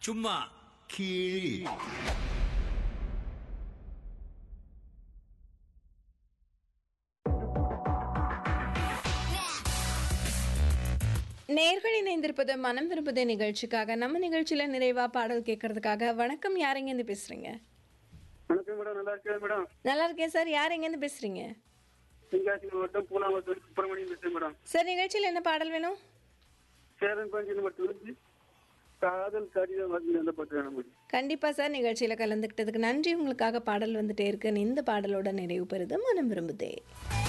சும்மா கீழ் நேர்கள் இணைந்திருப்பது மனம் விரும்புதே நிகழ்ச்சிக்காக நம்ம நிகழ்ச்சியில நிறைவா பாடல் கேட்கறதுக்காக வணக்கம் யார் எங்கேருந்து பேசுறீங்க வணக்கம் மேடம் நல்லா இருக்கேன் மேடம் நல்லா இருக்கேன் சார் யார் எங்கேருந்து பேசுறீங்க தென்காசி மாவட்டம் பூலாவத்தூர் சுப்பிரமணியம் பேசுறேன் மேடம் சார் நிகழ்ச்சியில் என்ன பாடல் வேணும் சேரன் பஞ்சு மட்டும் வந்து காதல் கடிதம் வந்து அந்த பாட்டு வேணும் மேடம் கண்டிப்பா சார் நிகழ்ச்சியில கலந்துக்கிட்டதுக்கு நன்றி உங்களுக்காக பாடல் வந்துட்டே இருக்கு இந்த பாடலோட நிறைவு பெறுது மனம் விரும்புதே